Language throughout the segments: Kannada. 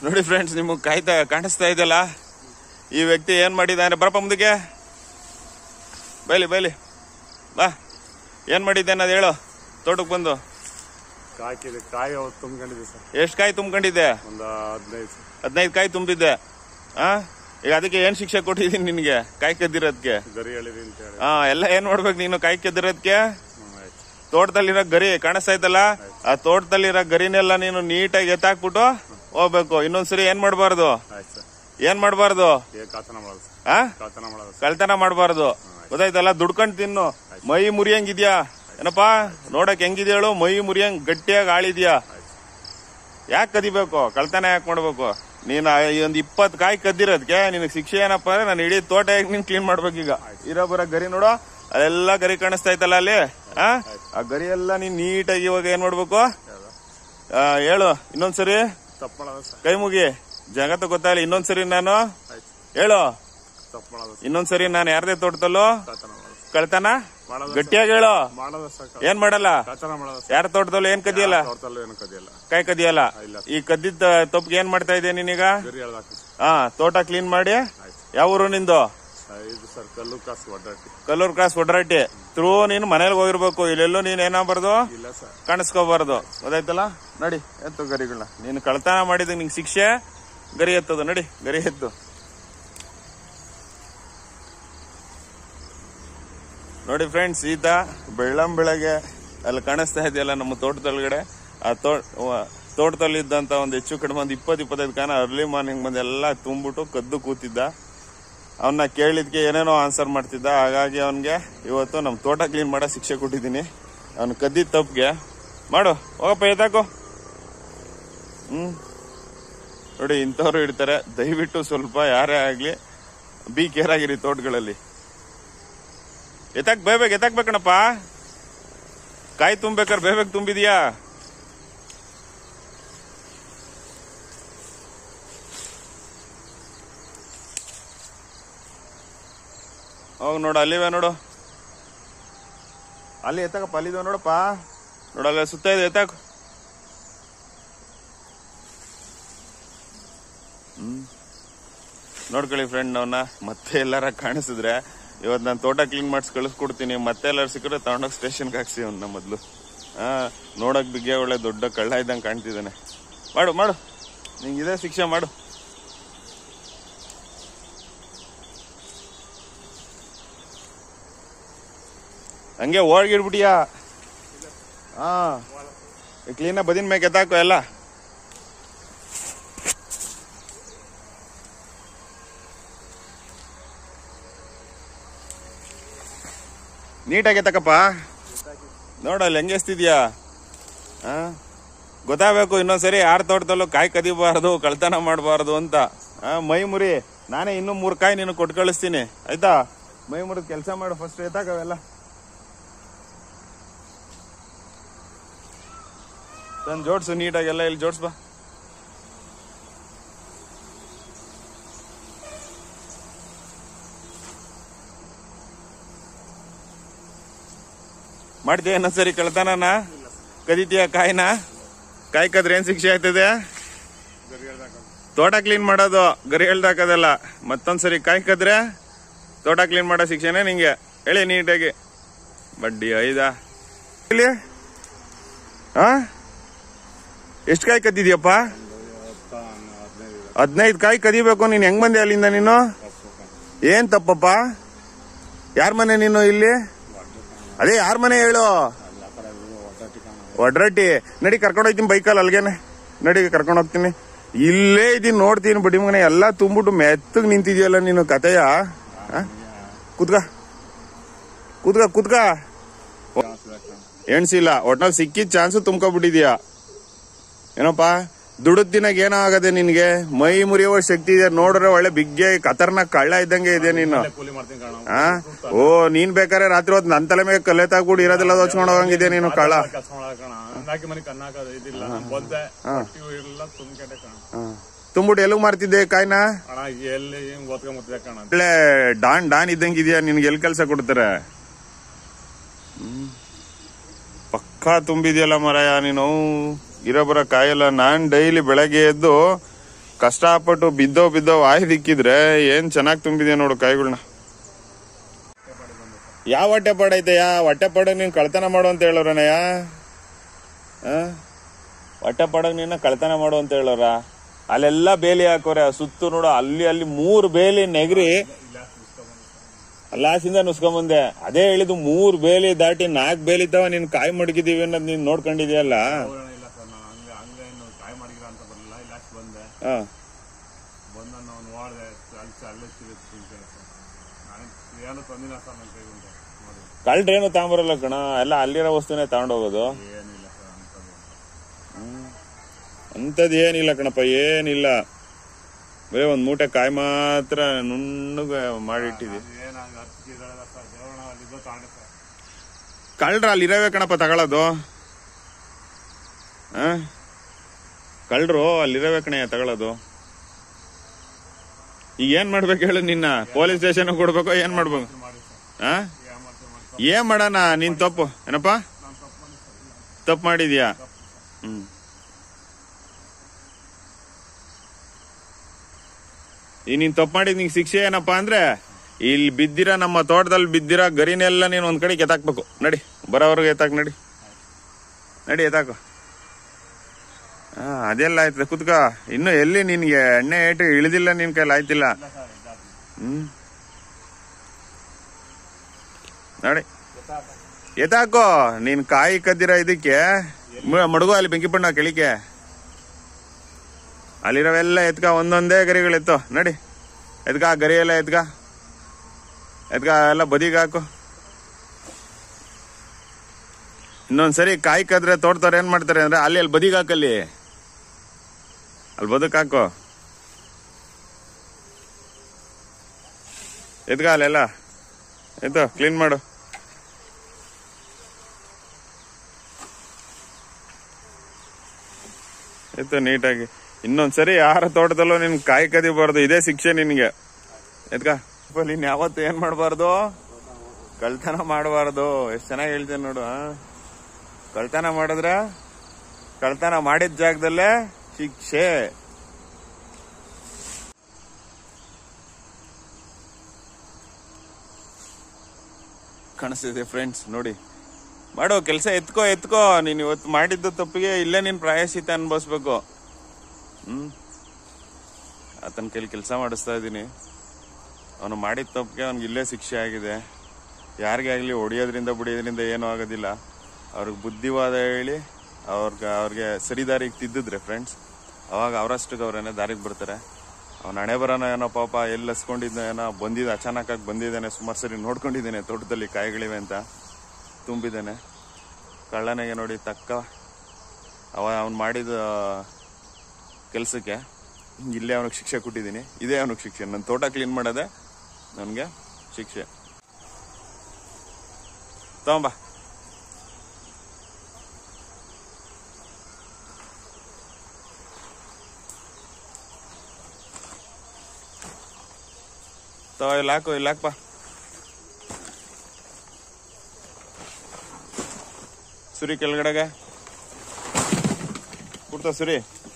ನೋಡಿ ಫ್ರೆಂಡ್ಸ್ ನಿಮಗೆ ಕಾಯ್ತಾ ಕಾಣಿಸ್ತಾ ಇದೆಯಲ್ಲ ಈ ವ್ಯಕ್ತಿ ಏನ್ ಮಾಡಿದ್ದಾನೆ ಬರಪ್ಪ ಮುಂದಕ್ಕೆ ಬೈಲಿ ಬೈಲಿ ಬಾ ಏನ್ ಮಾಡಿದ್ದಾನೆ ಅದು ಹೇಳು ತೋಟಕ್ಕೆ ಬಂದು ಕಾಕಿದೆ ಕಾಯಿ ಅವತ್ತು ತುಂಬ್ಕೊಂಡಿದೆ ಸರ್ ಎಷ್ಟು ಕಾಯಿ ತುಂಬ್ಕೊಂಡಿದ್ದೆ ಒಂದು ಹದಿನೈದು ಸರ್ ಹದಿನೈದು ಕಾಯಿ ತುಂಬಿದ್ದೆ ಆ ಈಗ ಅದಕ್ಕೆ ಏನ್ ಶಿಕ್ಷೆ ಕೊಟ್ಟಿದ್ದೀನಿ ನಿನಗೆ ಕಾಯಿ ಕದ್ದಿರೋದಕ್ಕೆ ಗರಿ ಹೇಳಿರಿ ಅಂತ ಹೇಳಿ ಹಾ ಎಲ್ಲ ಏನ್ ಮಾಡ್ಬೇಕು ನೀನು ಕಾಯಿ ಕದ್ದಿರೋದಕ್ಕೆ ಹ್ಮ್, ಆಯ್ತು ತೋಟದಲ್ಲಿರೋ ಗರಿ ಕಾಣಿಸ್ತಾ ಇದ್ದಲ್ಲ ಆ ತೋಟದಲ್ಲಿರೋ ಗರಿನೆಲ್ಲ ನೀನು ನೀಟಾಗಿ ಎತ್ತಾಕ್ಬಿಟ್ಟು ಹೋಗ್ಬೇಕು ಇನ್ನೊಂದ್ಸರಿ ಏನ್ ಮಾಡಬಾರ್ದು ಆಯ್ತು ಸರ್ ಏನ್ ಮಾಡಬಾರ್ದು ಏ ಕಾತನ ಮಾಡೋದು ಸರ್ ಆ ಕಾತನ ಮಾಡೋದು ಸರ್ ಕಳ್ತನ ಮಾಡಬಾರ್ದು ಗೊತ್ತಾಯ್ತಲ್ಲ ದುಡ್ಕೊಂಡ್ ತಿನ್ನು ಮೈ ಮುರಿಯಂಗಿದ್ಯಾ ಏನಪ್ಪಾ ನೋಡಕ್ ಹೆಂಗಿದ್ಯಾಳು ಮೈ ಮುರಿಯಂಗ್ ಗಟ್ಟಿಯಾಗಿ ಆಳಿದ್ಯಾ ಯಾಕೆ ಕದಿಬೇಕು ಕಳ್ತನ ಯಾಕೆ ಮಾಡ್ಬೇಕು ನೀನ್ ಆ ಈ ಒಂದ್ ಇಪ್ಪತ್ ಕಾಯಿ ಕದ್ದಿರೋದಕ್ಕೆ ನಿನಗೆ ಶಿಕ್ಷೆ ಏನಪ್ಪಾ ಅಂದ್ರೆ ನಾನು ಇಡೀ ತೋಟ ಹೇಗ್ ನೀನ್ ಕ್ಲೀನ್ ಮಾಡ್ಬೇಕೀಗ ಇರೋ ಬರೋ ಗರಿ ನೋಡು ಅಲ್ಲೆಲ್ಲ ಗರಿ ಕಾಣಿಸ್ತಾ ಇತ್ತಲ್ಲ ಅಲ್ಲಿ ಆ ಆ ಗರಿ ಎಲ್ಲ ನೀನ್ ನೀಟಾಗಿ ಇವಾಗ ಏನ್ ಮಾಡ್ಬೇಕು ಆ, ಹೇಳು ಇನ್ನೊಂದ್ಸರಿ ತಪ್ಪು ಮಾಡೋದು ಸರ್ ಕೈ ಮುಗಿ ಜಗತ್ತು ಗೊತ್ತಾಗಲಿ ಇನ್ನೊಂದ್ಸರಿ ನಾನು ಆಯ್ತು ಹೇಳು ತಪ್ಪು ಮಾಡೋದು ಸರ್ ಇನ್ನೊಂದ್ಸರಿ ನಾನು ಯಾರ್ದೇ ತೋಟದಲ್ಲೂ ಕಾತನ ಮಾಡೋದು ಕಳ್ತನ ಮಾಡೋದು ಗಟ್ಟಿಯಾಗಿ ಹೇಳು ಮಾಡೋದು ಸರ್ ಏನ್ ಮಾಡಲ್ಲ ಕಾತನ ಮಾಡೋದು ಸರ್ ಯಾರ ತೋಟದಲ್ಲೂ ಏನ್ ಕದಿಯಲ್ಲ ತೋಟದಲ್ಲೂ ಏನು ಕದಿಯಲ್ಲ ಕೈ ಕದಿಯಲ್ಲ ಇಲ್ಲ ಈ ಕದ್ದಿದ್ದ ತಪ್ಪಿಗೆ ಏನ್ ಮಾಡ್ತಾ ಇದೀಯ ನೀನೀಗ ಗರಿ ಹೇಳ್ದಾಕ ಹಾ ತೋಟ ಕ್ಲೀನ್ ಮಾಡಿ ಆಯ್ತು ಯಾವ ಊರು ನಿಂದು ಸರ್ ಇದು ಸರ್ ಕಲ್ಲು ಕಾಸು ಒಡ್ಡಾಟಿ ಕಲ್ಲೂರ್ ಕ್ರಾಸ್ ಒಡ್ರಾಟಿ ತ್ರೂ ನೀನು ಮನೇಲಿ ಹೋಗಿರ್ಬೇಕು ಇಲ್ಲೆಲ್ಲೂ ನೀನ್ ಏನಾಗ್ಬಾರ್ದು ಇಲ್ಲ ಸರ್ ಕಾಣಿಸ್ಕೋಬಾರ್ದು ಗೊತ್ತಾಯ್ತಲ್ಲ ನಡಿ ಎತ್ತು ಗರಿಗಳನ್ನ ನೀನು ಕಳ್ತನ ಮಾಡಿದ ನಿಂಗೆ ಶಿಕ್ಷೆ ಗರಿ ಎತ್ತದು ನಡಿ ಗರಿ ಎತ್ತು ನೋಡಿ ಫ್ರೆಂಡ್ಸ್ ಈತ ಬೆಳ್ಳಂ ಬೆಳಗ್ಗೆ ಅಲ್ಲಿ ಕಾಣಿಸ್ತಾ ಇದೆಯಲ್ಲ ನಮ್ಮ ತೋಟದೊಳಗಡೆ ಆ ತೋಟ ತೋಟದಲ್ಲಿ ಇದ್ದಂತ ಒಂದು ಹೆಚ್ಚು ಕಡಿಮೆ ಒಂದು ಇಪ್ಪತ್ತು ಇಪ್ಪತ್ತೈದು ಕಾನ ಅರ್ಲಿ ಮಾರ್ನಿಂಗ್ ಬಂದು ಎಲ್ಲ ತುಂಬಿಟ್ಟು ಕದ್ದು ಕೂತಿದ್ದ ಅವನ್ನ ಕೇಳಿದ್ಕೆ ಏನೇನೋ ಆನ್ಸರ್ ಮಾಡ್ತಿದ್ದ ಹಾಗಾಗಿ ಅವನ್ಗೆ ಇವತ್ತು ನಮ್ಮ ತೋಟ ಕ್ಲೀನ್ ಮಾಡೋ ಶಿಕ್ಷೆ ಕೊಟ್ಟಿದ್ದೀನಿ ಅವ್ನು ಕದ್ದಿದ್ದ ತಪ್ಪಿಗೆ ಮಾಡು ಹೋಗಪ್ಪ ಎತ್ತಾಕು ಹ್ಮ್ ನೋಡಿ ಇಂಥವ್ರು ಇಡ್ತಾರೆ ದಯವಿಟ್ಟು ಸ್ವಲ್ಪ ಯಾರೇ ಆಗ್ಲಿ ಬಿ ಕೇರ್ ಆಗಿರಿ ತೋಟಗಳಲ್ಲಿ ಎತ್ತಾಕ್ ಬೇಬೇಕು ಎತ್ತಾಕ್ಬೇಕಣಪ್ಪ ಕಾಯಿ ತುಂಬೇಕಾರೆ ಬೇಬೇಕು ತುಂಬಿದ್ಯಾ ಹೋಗ್ ನೋಡು ಅಲ್ಲಿವೆ ನೋಡು ಅಲ್ಲಿ ಎತ್ತಾಕಪ್ಪ ಅಲ್ಲಿದ ನೋಡಪ್ಪ ನೋಡಲ್ಲ ಸುತ್ತ ಇದೆ ಎತ್ತಾಕು ಹ್ಮ್ ನೋಡ್ಕೊಳ್ಳಿ ಫ್ರೆಂಡ್ ಅವನ್ನ ಮತ್ತೆ ಎಲ್ಲಾರ ಕಾಣಿಸಿದ್ರೆ ಇವತ್ತು ನಾನು ತೋಟ ಕ್ಲೀನ್ ಮಾಡಿಸಿ ಕಳಿಸ್ಕೊಡ್ತೀನಿ ಮತ್ತೆ ಎಲ್ಲಾರು ಸಿಕ್ಕರೆ ತಗೊಂಡೋಗಿ ಸ್ಟೇಷನ್ಗೆ ಹಾಕ್ಸಿ ಅವನ್ನ ಮೊದಲು ಹಾ ನೋಡಕ್ ಬಿಗ್ಗೆ ಒಳ್ಳೆ ದೊಡ್ಡ ಕಳ್ಳ ಇದ್ದಂಗೆ ಕಾಣ್ತಿದ್ದಾನೆ ಮಾಡು ಮಾಡು ನಿಂಗೆ ಇದೇ ಶಿಕ್ಷೆ ಮಾಡು ಹಂಗೆ ಓಡ್ಗಿಡ್ಬಿಟ್ಟಿಯಾ ಹಾ ಕ್ಲೀನಾಗಿ ಬದಿನ ಮೇಲೆ ಎತ್ತಾಕು ಎಲ್ಲ ನೀಟಾಗಿ ಎತ್ತಕಪ್ಪ ನೋಡಲ್ಲಿ ಹೆಂಗೆ ಎಸ್ತಿದ್ಯಾ ಹಾ ಗೊತ್ತಾಗಬೇಕು ಇನ್ನೊಂದ್ಸರಿ ಯಾರ ತೋಟದಲ್ಲೂ ಕಾಯಿ ಕದಿಬಾರ್ದು ಕಳ್ತನ ಮಾಡಬಾರ್ದು ಅಂತ ಹಾ ಮೈ ಮುರಿ ನಾನೇ ಇನ್ನೂ ಮೂರು ಕಾಯಿ ನೀನು ಕೊಟ್ಟು ಕಳಿಸ್ತೀನಿ ಆಯ್ತಾ ಮೈ ಮುರಿದ್ ಕೆಲಸ ಮಾಡು ಫಸ್ಟ್ ಎತ್ತಾಕವೆಲ್ಲ ತಂದು ಜೋಡ್ಸು ನೀಟಾಗೆಲ್ಲ ಇಲ್ಲಿ ಜೋಡ್ಸ್ ಬಾ ಮಾಡ್ತೀಯ ಇನ್ನೊಂದ್ಸರಿ ಕಳ್ತನನ ಕದಿತೀಯ ಕಾಯಿನ ಕಾಯಿ ಕದ್ರೆ ಏನ್ ಶಿಕ್ಷೆ ಆಯ್ತದೆ ಗರಿ ಹೇಳ್ದಾಕ ತೋಟ ಕ್ಲೀನ್ ಮಾಡೋದು ಗರಿ ಹೇಳ್ದಾಕದಲ್ಲ ಮತ್ತೊಂದ್ಸರಿ ಕಾಯಿ ಕದ್ರೆ ತೋಟ ಕ್ಲೀನ್ ಮಾಡೋ ಶಿಕ್ಷೆನೇ ನಿಂಗೆ ಹೇಳಿ ನೀಟಾಗಿ ಬಡ್ಡಿ ಐದಾ ಇಲ್ಲಿ ಹಾ ಎಷ್ಟು ಕಾಯಿ ಕದ್ದಿದ್ಯಪ್ಪ ಹತ್ತ ಹದಿನೈದು ಹದಿನೈದು ಕಾಯಿ ಕದಿಬೇಕು ನೀನ್ ಹೆಂಗ್ ಬಂದೆ ಅಲ್ಲಿಂದ ನೀನು ಏನ್ ತಪ್ಪಪ್ಪ ಯಾರ ಮನೆ ನೀನು ಇಲ್ಲಿ ಅದೇ ಯಾರ ಮನೆ ಹೇಳು ಒಡ್ರಟ್ಟಿ ನಡಿ ಕರ್ಕೊಂಡು ಹೋಗ್ತೀನಿ ಬೈಕಲ್ಲಿ ಅಲ್ಗೇನೆ ನಡಿ ಕರ್ಕೊಂಡು ಹೋಗ್ತೀನಿ ಇಲ್ಲೇ ಇದೀನಿ ನೋಡ್ತೀನಿ ಬಡಿ ಮಗನೆ ಎಲ್ಲ ತುಂಬಿಟ್ಟು ಮೆತ್ತಗ್ ನಿಂತಿದ್ಯಲ್ಲ ನೀನು ಕತೆಯ ಆ? ಕೂತ್ಕ ಕೂತ್ಕ ಕೂತ್ಕ ಎಣ್ಸಿಲ್ಲ ಒಟ್ನಲ್ಲಿ ಸಿಕ್ಕಿದ ಚಾನ್ಸು ತುಂಬ್ಕೊಬಿಟ್ಟಿದ್ಯಾ ಏನಪ್ಪ ದುಡಿದ ದಿನಾಗ ಏನೋ ಆಗದೆ ನಿನ್ಗೆ ಮೈ ಮುರಿಯುವ ಶಕ್ತಿ ಇದೆ ನೋಡ್ರೆ ಒಳ್ಳೆ ಬಿಗ್ಗೆ ಕತರ್ನ ಕಳ್ಳ ಇದ್ದಂಗೆ ಇದೆ ನೀನು ಕೂಲಿ ಮಾಡ್ತೀನಿ ಕಾಣ ಆ ಓ ನೀನ್ ಬೇಕಾದ್ರೆ ರಾತ್ರಿ ಹೊತ್ತು ನನ್ ತಲೆ ಮೇಲೆ ಕಲೆ ತಾಗ್ಬಿಟ್ಟು ಇರೋದೆಲ್ಲ ದೋಚ್ಕೊಂಡು ಹೋಗಂಗಿದೆ ನೀನು ಕಳ್ಳ ಕೆಲಸ ಮಾಡಕಣ ನಾಲ್ಕು ಮನೆ ಕಣ್ಣಾಕ ಇದಿಲ್ಲ ಬಂದೆ ಇವು ಎಲ್ಲ ತುಂಬ್ಕೊಂಡೆ ಕಣ ಹಾ. ತುಂಬಿಟ್ಟು ಎಲ್ಲಿಗ್ ಮಾರ್ತಿದ್ದೆ ಕಾಯ್ನ ಅಣ್ಣ ಎಲ್ಲಿ ಹಿಂಗ್ ಓದ್ಕೊಂಬತ್ತಿದೆ ಕಣ ಒಳ್ಳೆ ಡಾನ್ ಡಾನ್ ಇದ್ದಂಗಿದ್ಯಾ ನಿನ್ಗೆ ಎಲ್ಲಿ ಕೆಲಸ ಕೊಡ್ತಾರೆ ಹ್ಮ್. ಪಕ್ಕಾ ತುಂಬಿದ್ಯಲ್ಲ ಮರಯ ನೀನು ಇರೋ ಬರೋ ಕಾಯಲ್ಲ ನಾನ್ ಡೈಲಿ ಬೆಳಗ್ಗೆ ಎದ್ದು ಕಷ್ಟಪಟ್ಟು ಬಿದ್ದೋ ಬಿದ್ದೋ ವಾಯಿ ದಿಕ್ಕಿದ್ರೆ ಏನ್ ಚೆನ್ನಾಗಿ ತುಂಬಿದೆ ನೋಡು ಕಾಯಿಗಳನ್ನ ಯಾವ ಹೊಟ್ಟೆ ಪಾಡೈತೆಯಾ ಹೊಟ್ಟೆ ಪಾಡಕ್ ನೀನ್ ಕಳ್ತನ ಮಾಡು ಅಂತ ಹೇಳೋರನಯ್ಯ ಆ? ಹೊಟ್ಟೆ ಪಾಡಕ್ ನೀನ ಕಳ್ತನ ಮಾಡು ಅಂತ ಹೇಳೋರ ಅಲ್ಲೆಲ್ಲ ಬೇಲಿ ಹಾಕೋರೆ ಸುತ್ತು ನೋಡು ಅಲ್ಲಿ ಅಲ್ಲಿ ಮೂರ್ ಬೇಲಿ ನೆಗರಿ ಲಾಸಿಂದ ನುಸ್ಕೊಂಬಂದೆ ಅದೇ ಹೇಳಿದ್ದು ಮೂರ್ ಬೇಲಿ ದಾಟಿ ನಾಲ್ಕ್ ಬೇಲಿ ಇದ್ದಾವ ನೀನ್ ಕಾಯಿ ಮಡಗಿದೀವಿ ಅನ್ನೋದು ನೀನ್ ನೋಡ್ಕೊಂಡಿದ್ಯಲ್ಲ ಹೋಗೋಣ ಇಲ್ಲ ಸರ್ ನಾನು ಹಂಗ ಹಂಗ ಏನು ಕಾಯಿ ಮಾಡಿಲ್ಲ ಅಂತ ಬರಲಿಲ್ಲ ಇಲ್ಲ ಅಷ್ಟು ಬಂದೆ ಹಾ ಬಂದ ನಾವು ನೋಡಿದೆ ಅಲ್ಲಿ ಅಲ್ಲೇ ಸಿಗುತ್ತೆ ತಿಂತೇನೆ ಸರ್ ನಾನು ಏನು ತಂದಿಲ್ಲ ಸರ್ ನನ್ನ ಕೈಗುಂಟೆ ನೋಡಿ ಕಳ್ರೇನು ತಗೊಂಬರಲ್ಲ ಕಣ ಎಲ್ಲ ಅಲ್ಲಿರೋ ವಸ್ತುನೇ ತಗೊಂಡೋಗೋದು ಏನಿಲ್ಲ ಸರ್ ಅಂಥದ್ದು ಅಂಥದ್ದು ಏನಿಲ್ಲ ಕಣಪ್ಪ ಏನಿಲ್ಲ ಬರೀ ಒಂದ್ ಮೂಟೆ ಕಾಯಿ ಮಾತ್ರ ನುಣ್ಣಗೆ ಮಾಡಿಟ್ಟಿದ್ವಿ ಏನು ಹಂಗೆ ಹಚ್ಚಿದಾರಲ್ಲ ಸರ್ ದೇವರಣ ಅಲ್ಲಿದ್ದು ತಾಂಡೆ ಸರ್ ಕಳ್ರ ಅಲ್ಲಿರವೇ ಕಣಪ್ಪ ತಗೊಳ್ಳೋದು ಆ? ಕಳ್ರು ಅಲ್ಲಿರವೇ ಕಣಯ್ಯ ತಗೊಳ್ಳೋದು ಈಗ ಏನ್ ಮಾಡ್ಬೇಕು ಹೇಳು ನಿನ್ನ ಪೊಲೀಸ್ ಸ್ಟೇಷನ್ ಕೊಡ್ಬೇಕು ಏನ್ ಮಾಡ್ಬೇಕು ಮಾಡಿ ಸರ್ ಆ ಏನು ಮಾಡ್ತೀವಿ ಮಾಡಿ ಏನ್ ಮಾಡೋಣ ನೀನ್ ತಪ್ಪು ಏನಪ್ಪ ನಾನು ತಪ್ಪು ಮಾಡಿ ಸರ್ ತಪ್ಪು ಮಾಡಿದ್ಯಾ ಹ್ಮ್ ಈ ನೀನ್ ತಪ್ಪು ಮಾಡಿದ್ ನಿಂಗೆ ಶಿಕ್ಷೆ ಏನಪ್ಪಾ ಅಂದ್ರೆ ಇಲ್ಲಿ ಬಿದ್ದಿರ ನಮ್ಮ ತೋಟದಲ್ಲಿ ಬಿದ್ದಿರ ಗರಿನೆಲ್ಲ ನೀನ್ ಒಂದ್ ಕಡೆ ಎತ್ತಾಕ್ಬೇಕು ನಡಿ ಬರೋವ್ರಿಗೆ ಎತ್ತಾಕ್ ನಡಿ ನಡಿ ಎತ್ತಾಕು ಹಾ ಅದೆಲ್ಲ ಆಯ್ತದೆ ಕುತ್ಕ ಇನ್ನು ಎಲ್ಲಿ ನಿನ್ಗೆ ಎಣ್ಣೆ ಏಟು ಇಳಿದಿಲ್ಲ ನಿನ್ ಕೈಲಿ ಆಯ್ತಿಲ್ಲ ಹ್ಮ್ ನೋಡಿ ಎತ್ತಾಕೋ ನೀನ್ ಕಾಯಿ ಕದ್ದಿರ ಇದಕ್ಕೆ ಮ- ಮಡಗು ಅಲ್ಲಿ ಬೆಂಕಿ ಬಣ್ಣ ಕೆಳಿಕೆ ಅಲ್ಲಿರೋವೆಲ್ಲ ಎತ್ಕ ಒಂದೊಂದೇ ಗರಿಗಳು ಎತ್ತು ನಡಿ ಎತ್ಕ ಆ ಗರಿ ಎಲ್ಲ ಎತ್ಕ ಎತ್ಕ ಎಲ್ಲ ಬದಿಗೆ ಹಾಕು ಇನ್ನೊಂದ್ಸರಿ ಕಾಯಿ ಕದ್ರೆ ತೋಡ್ತಾರೆ ಏನ್ ಮಾಡ್ತಾರೆ ಅಂದ್ರೆ ಅಲ್ಲಿ ಅಲ್ಲಿ ಬದಿಗೆ ಹಾಕಲ್ಲಿ ಅಲ್ಲಿ ಬದುಕ್ ಹಾಕು ಎತ್ಕ ಅಲ್ಲೆಲ್ಲ ಎತ್ತು ಕ್ಲೀನ್ ಮಾಡು ಎತ್ತು ನೀಟಾಗಿ ಇನ್ನೊಂದ್ಸರಿ ಯಾರ ತೋಟದಲ್ಲೂ ನಿನ್ ಕಾಯಿ ಕದಿಬಾರ್ದು ಇದೇ ಶಿಕ್ಷೆ ನಿನ್ಗೆ ಎತ್ಕ ನೀನ್ ಯಾವತ್ತು ಏನ್ ಮಾಡಬಾರ್ದು ಕಳ್ತನ ಮಾಡಬಾರ್ದು ಎಷ್ಟ್ ಚೆನ್ನಾಗಿ ಹೇಳ್ತೇನೆ ನೋಡು ಆ? ಕಳ್ತನ ಮಾಡಿದ್ರ ಕಳ್ತನ ಮಾಡಿದ ಜಾಗದಲ್ಲೇ ಶಿಕ್ಷೆ ಕಾಣಿಸ್ತಿದೆ ಫ್ರೆಂಡ್ಸ್ ನೋಡಿ ಮಾಡೋ ಕೆಲಸ ಎತ್ಕೋ ಎತ್ಕೋ ನೀನ್ ಇವತ್ತು ಮಾಡಿದ್ದು ತಪ್ಪಿಗೆ ಇಲ್ಲೇ ನೀನ್ ಪ್ರಾಯಶ್ಚಿತ ಅನ್ಭವಿಸ್ಬೇಕು ಹ್ಮ್ ಆತನ ಕೈಲಿ ಕೆಲಸ ಮಾಡಿಸ್ತಾ ಇದ್ದೀನಿ ಅವನು ಮಾಡಿದ ತಪ್ಪಿಗೆ ಅವ್ನಿಗೆ ಇಲ್ಲೇ ಶಿಕ್ಷೆ ಆಗಿದೆ ಯಾರಿಗೇ ಆಗಲಿ ಹೊಡಿಯೋದ್ರಿಂದ ಬಿಡಿಯೋದ್ರಿಂದ ಏನೂ ಆಗೋದಿಲ್ಲ ಅವ್ರಿಗೆ ಬುದ್ಧಿವಾದ ಹೇಳಿ ಅವ್ರಿಗೆ ಅವ್ರಿಗೆ ಸರಿ ದಾರಿಗೆ ತಿದ್ದಿದ್ರೆ ಫ್ರೆಂಡ್ಸ್ ಅವಾಗ ಅವರಷ್ಟಕ್ಕೆ ಅವ್ರೇನೋ ದಾರಿಗೆ ಬರ್ತಾರೆ ಅವ್ನ ಹಣೆ ಬರೋನ ಏನೋ ಪಾಪ ಎಲ್ಲಿ ಹಸ್ಕೊಂಡಿದ್ದ ಏನೋ ಬಂದಿದ್ದ ಅಚಾನಕ್ಕಾಗಿ ಬಂದಿದ್ದಾನೆ ಸುಮಾರು ಸರಿ ನೋಡ್ಕೊಂಡಿದ್ದೇನೆ ತೋಟದಲ್ಲಿ ಕಾಯಿಗಳಿವೆ ಅಂತ ತುಂಬಿದ್ದಾನೆ ಕಳ್ಳನಿಗೆ ನೋಡಿ ತಕ್ಕ ಅವ ಅವ್ನು ಮಾಡಿದ ಕೆಲಸಕ್ಕೆ ಇಲ್ಲೇ ಅವನಿಗೆ ಶಿಕ್ಷೆ ಕೊಟ್ಟಿದ್ದೀನಿ ಇದೇ ಅವನಿಗೆ ಶಿಕ್ಷೆ ನನ್ನ ತೋಟ ಕ್ಲೀನ್ ಮಾಡೋದೆ ನನಗೆ ಶಿಕ್ಷೆ ತಗೊಂಬ ತಗೋ ಇಲ್ಲಿ ಹಾಕು ಇಲ್ಲಿ ಹಾಕ್ಪ ಸುರಿ ಕೆಳಗಡೆಗೆ ಕೊಡ್ತಾ ಸುರಿ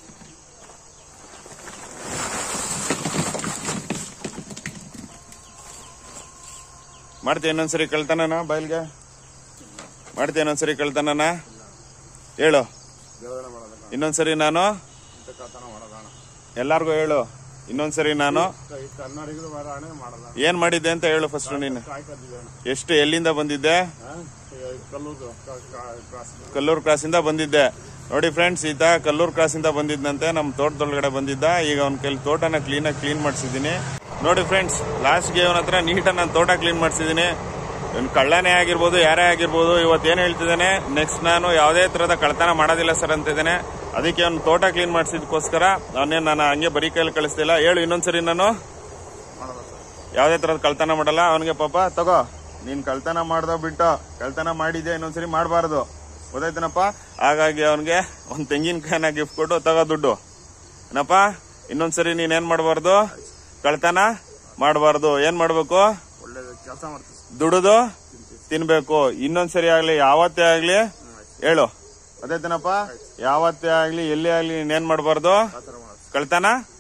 ಮಾಡ್ತೀಯ ಇನ್ನೊಂದ್ಸರಿ ಕಳ್ತಾನ ಬಾಯಿಲ್ಗೆ ಮಾಡ್ತೀಯ ಇನ್ನೊಂದ್ಸರಿ ಕಳ್ತಾನ ಹೇಳು ದೇವರಣ ಮಾಡೋದಣ್ಣ ಇನ್ನೊಂದ್ಸರಿ ನಾನು ಇಂಥ ಕಳ್ತನ ಮಾಡೋದಣ್ಣ ಎಲ್ಲಾರ್ಗು ಹೇಳು ಇನ್ನೊಂದ್ಸರಿ ನಾನು ಈ ಕನ್ನಡಿಗರು ಮಾರಾಣೆ ಮಾಡೋದಣ್ಣ ಏನ್ ಮಾಡಿದ್ದೆ ಅಂತ ಹೇಳು ಫಸ್ಟ್ ನೀನು ಕಾಯಿ ಕದ್ದಿದೆ ಅಣ್ಣ ಎಷ್ಟು ಎಲ್ಲಿಂದ ಬಂದಿದ್ದೆ ಹಾಂ ಕಲ್ಲೂರು ಕ್ರಾಸ್ ಕಲ್ಲೂರು ಕ್ರಾಸ್ ಇಂದ ಬಂದಿದ್ದೆ ನೋಡಿ ಫ್ರೆಂಡ್ಸ್ ಈತ ಕಲ್ಲೂರು ಕ್ರಾಸ್ ಇಂದ ಬಂದಿದ್ದಂತೆ ನಮ್ಮ ತೋಟದೊಳಗಡೆ ಬಂದಿದ್ದ ಈಗ ಅವ್ನ ಕೈಲಿ ತೋಟನ ಕ್ಲೀನಾಗಿ ಕ್ಲೀನ್ ಮಾಡಿಸಿದ್ದೀನಿ ನೋಡಿ ಫ್ರೆಂಡ್ಸ್ ಲಾಸ್ಟ್ಗೆ ಅವನ ಹತ್ರ ನೀಟಾಗಿ ನಾನು ತೋಟ ಕ್ಲೀನ್ ಮಾಡಿಸಿದ್ದೀನಿ ಇವ್ನು ಕಳ್ಳನೇ ಆಗಿರ್ಬೋದು ಯಾರೇ ಆಗಿರ್ಬೋದು ಇವತ್ತು ಏನು ಹೇಳ್ತಿದ್ದಾನೆ ನೆಕ್ಸ್ಟ್ ನಾನು ಯಾವುದೇ ತರದ ಕಳ್ತನ ಮಾಡೋದಿಲ್ಲ ಸರ್ ಅಂತಿದ್ದಾನೆ ಅದಕ್ಕೆ ಅವ್ನು ತೋಟ ಕ್ಲೀನ್ ಮಾಡಿಸಿದಕ್ಕೋಸ್ಕರ ಅವನ್ನೇ ನಾನು ಹಂಗೆ ಬರೀ ಕೈಲಿ ಕಳಿಸ್ತಿಲ್ಲ ಹೇಳು ಇನ್ನೊಂದ್ಸರಿ ನಾನು ಮಾಡೋದ ಸರ್ ಯಾವುದೇ ತರದ ಕಳ್ತನ ಮಾಡಲ್ಲ ಅವನಿಗೆ ಪಾಪ ತಗೋ ನೀನ್ ಕಳ್ತನ ಮಾಡ್ದೋ ಬಿಟ್ಟು ಕಳ್ತನ ಮಾಡಿದ್ಯಾ ಇನ್ನೊಂದ್ಸರಿ ಮಾಡಬಾರ್ದು ಗೊತ್ತಾಯ್ತನಪ್ಪ ಹಾಗಾಗಿ ಅವನಿಗೆ ಒಂದ್ ತೆಂಗಿನಕಾಯಿನ ಗಿಫ್ಟ್ ಕೊಟ್ಟು ತಗೋ ದುಡ್ಡು ಏನಪ್ಪ ಇನ್ನೊಂದ್ಸರಿ ನೀನ್ ಏನ್ ಮಾಡಬಾರ್ದು ಕಳ್ತನ ಮಾಡಬಾರ್ದು ಏನ್ ಮಾಡ್ಬೇಕು ಒಳ್ಳೇದು ಕೆಲಸ ಮಾಡ್ತೀವಿ ದುಡಿದು ತಿನ್ಬೇಕು ಇನ್ನೊಂದ್ಸರಿ ಆಗ್ಲಿ ಯಾವತ್ತೇ ಆಗ್ಲಿ ಹೇಳು ಗೊತ್ತಾಯ್ತನಪ್ಪ ಯಾವತ್ತೇ ಆಗ್ಲಿ ಎಲ್ಲೇ ಆಗ್ಲಿ ನೀನ್ ಏನ್ ಮಾಡಬಾರ್ದು ಆ ಥರ ಮಾಡೋದು ಕಳ್ತನ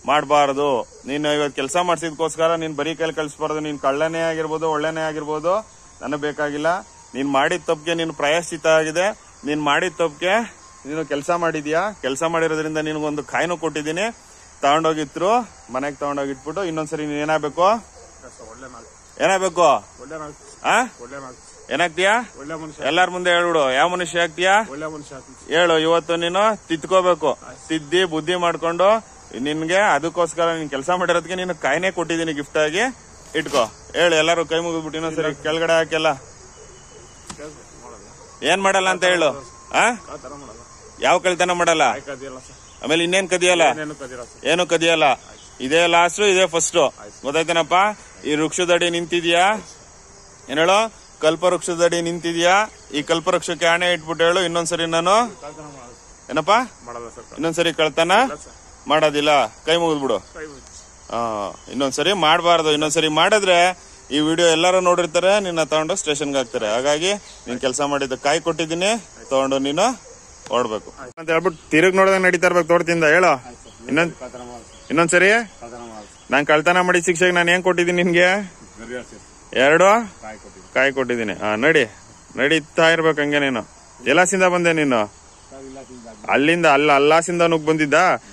ಮಾಡಬಾರದು ನೀನು ಇವತ್ತು ಕೆಲಸ ಮಾಡಿಸಿದ್ಕೋಸ್ಕರ ನೀನು ಬರೀ ಕೈಲಿ ಕಳಿಸ್ಬಾರ್ದು ನೀನು ಕಳ್ಳನೇ ಆಗಿರ್ಬೋದು ಒಳ್ಳೆನೇ ಆಗಿರ್ಬೋದು ನನಗೆ ಬೇಕಾಗಿಲ್ಲ ನೀನು ಮಾಡಿದ ತಪ್ಪಿಗೆ ನೀನು ಪ್ರಾಯಶ್ಚಿತ ಆಗಿದೆ ನೀನು ಮಾಡಿದ ತಪ್ಪಿಗೆ ನೀನು ಕೆಲಸ ಮಾಡಿದ್ಯಾ ಕೆಲಸ ಮಾಡಿರೋದ್ರಿಂದ ನಿನಗೊಂದು ಕಾಯಿನೂ ಕೊಟ್ಟಿದ್ದೀನಿ ತಗೊಂಡೋಗಿತ್ರು ಮನೆಗೆ ತಗೊಂಡೋಗಿಟ್ಬಿಟ್ಟು ಇನ್ನೊಂದ್ಸರಿ ನೀನು ಏನಾಗಬೇಕು ಸರ್ ಒಳ್ಳೆ ನಾಲ್ಕು ಏನಾಗಬೇಕು ಒಳ್ಳೆ ನಾಲ್ಕು ಆ ಒಳ್ಳೆ ನಾಲ್ಕು ಏನಾಗ್ತೀಯಾ ಒಳ್ಳೆ ಮನುಷ್ಯ ಎಲ್ಲಾರ ಮುಂದೆ ಹೇಳ್ಬಿಡು ಯಾವ ಮನುಷ್ಯ ಆಗ್ತೀಯಾ ಒಳ್ಳೆ ಮನುಷ್ಯ ಆಗ್ತೀನಿ ಹೇಳು ಇವತ್ತು ನೀನು ತಿದ್ಕೋಬೇಕು ತಿದ್ದಿ ಬುದ್ಧಿ ಮಾಡ್ಕೊಂಡು ನಿನ್ಗೆ ಅದಕ್ಕೋಸ್ಕರ ನೀನ್ ಕೆಲಸ ಮಾಡಿರೋದಕ್ಕೆ ನೀನು ಕಾಯಿನೇ ಕೊಟ್ಟಿದ್ದೀನಿ ಗಿಫ್ಟ್ ಆಗಿ ಇಟ್ಕೋ ಹೇಳು ಎಲ್ಲಾರು ಕೈ ಮುಗಿದ್ಬಿಟ್ಟು ಇನ್ನೊಂದ್ಸರಿ ಕೆಳಗಡೆ ಹಾಕೆಲ್ಲ ಕೆಲಸ ಮಾಡಲ್ಲ ಏನ್ ಮಾಡಲ್ಲ ಅಂತ ಹೇಳು ಆ ಆ ಥರ ಮಾಡಲ್ಲ ಯಾವ ಕಳ್ತನ ಮಾಡಲ್ಲ ಕದಿಯಲ್ಲ ಸರ್ ಆಮೇಲೆ ಇನ್ನೇನ್ ಕದಿಯಲ್ಲ ಏನೇನು ಕದಿಲ್ಲ ಸರ್ ಏನು ಕದಿಯಲ್ಲ ಇದೇ ಲಾಸ್ಟ್ ಇದೇ ಫಸ್ಟ್ ಗೊತ್ತಾಯ್ತೇನಪ್ಪ ಈ ವೃಕ್ಷದಡಿ ನಿಂತಿದ್ಯಾ ಏನ್ ಹೇಳು ಕಲ್ಪವೃಕ್ಷದಡಿ ನಿಂತಿದ್ಯಾ ಈ ಕಲ್ಪವೃಕ್ಷಕ್ಕೆ ಆಣೆ ಇಟ್ಬಿಟ್ಟು ಹೇಳು ಇನ್ನೊಂದ್ಸರಿ ನಾನು ಕಳ್ತನ ಮಾಡಲ್ಲ ಏನಪ್ಪಾ ಮಾಡಲ್ಲ ಸರ್ ಇನ್ನೊಂದ್ಸರಿ ಕಳ್ತನ ಮಾಡೋದಿಲ್ಲ ಕೈ ಮುಗಿದ್ಬಿಡು ಕೈ ಮುಚ್ಚಿ. ಆ ಇನ್ನೊಂದ್ಸರಿ ಮಾಡಬಾರ್ದು ಇನ್ನೊಂದ್ಸರಿ ಮಾಡಿದ್ರೆ ಈ ವಿಡಿಯೋ ಎಲ್ಲರೂ ನೋಡಿರ್ತಾರೆ ನಿನ್ನ ತಗೊಂಡು ಸ್ಟೇಷನ್ಗೆ ಹಾಕ್ತಾರೆ ಹಾಗಾಗಿ ನೀನ್ ಕೆಲಸ ಮಾಡಿದ್ದು ಕಾಯಿ ಕೊಟ್ಟಿದ್ದೀನಿ ತಗೊಂಡು ನೀನು ಓಡ್ಬೇಕು ಅಂತ ಹೇಳ್ಬಿಟ್ಟು ತಿರುಗ್ ನೋಡಿದಾಗ ನಡೀತಾ ಇರ್ಬೇಕು ತೋಟದಿಂದ ಹೇಳು ಇನ್ನೊಂದ್ ಕಳ್ತನ ಮಾಡಲ್ಲ ಸರ್ ಇನ್ನೊಂದ್ಸರಿ ಕಳ್ತನ ಮಾಡಲ್ಲ ನಾನ್ ಕಳ್ತನ ಮಾಡಿ ಶಿಕ್ಷೆಗೆ ನಾನು ಏನ್ ಕೊಟ್ಟಿದ್ದೀನಿ ನಿನ್ಗೆ ಗರಿಯ ಸರ್ ಎರಡು ಕಾಯಿ ಕೊಟ್ಟಿದ್ದು ಕಾಯಿ ಕೊಟ್ಟಿದ್ದೀನಿ ಹಾ ನಡಿ ನಡೀತಾ ಇರ್ಬೇಕು ಹಂಗೆ ನೀನು ಎಲ್ಲಾಸಿಂದ ಬಂದೆ ನೀನು ಸರ್ ಇಲ್ಲ ತಿಂದ ಅಲ್ಲಿಂದ ಅಲ್ಲ ಅಲ್ಲಾಸಿಂದ ನುಗ್ ಬಂದಿದ್ದ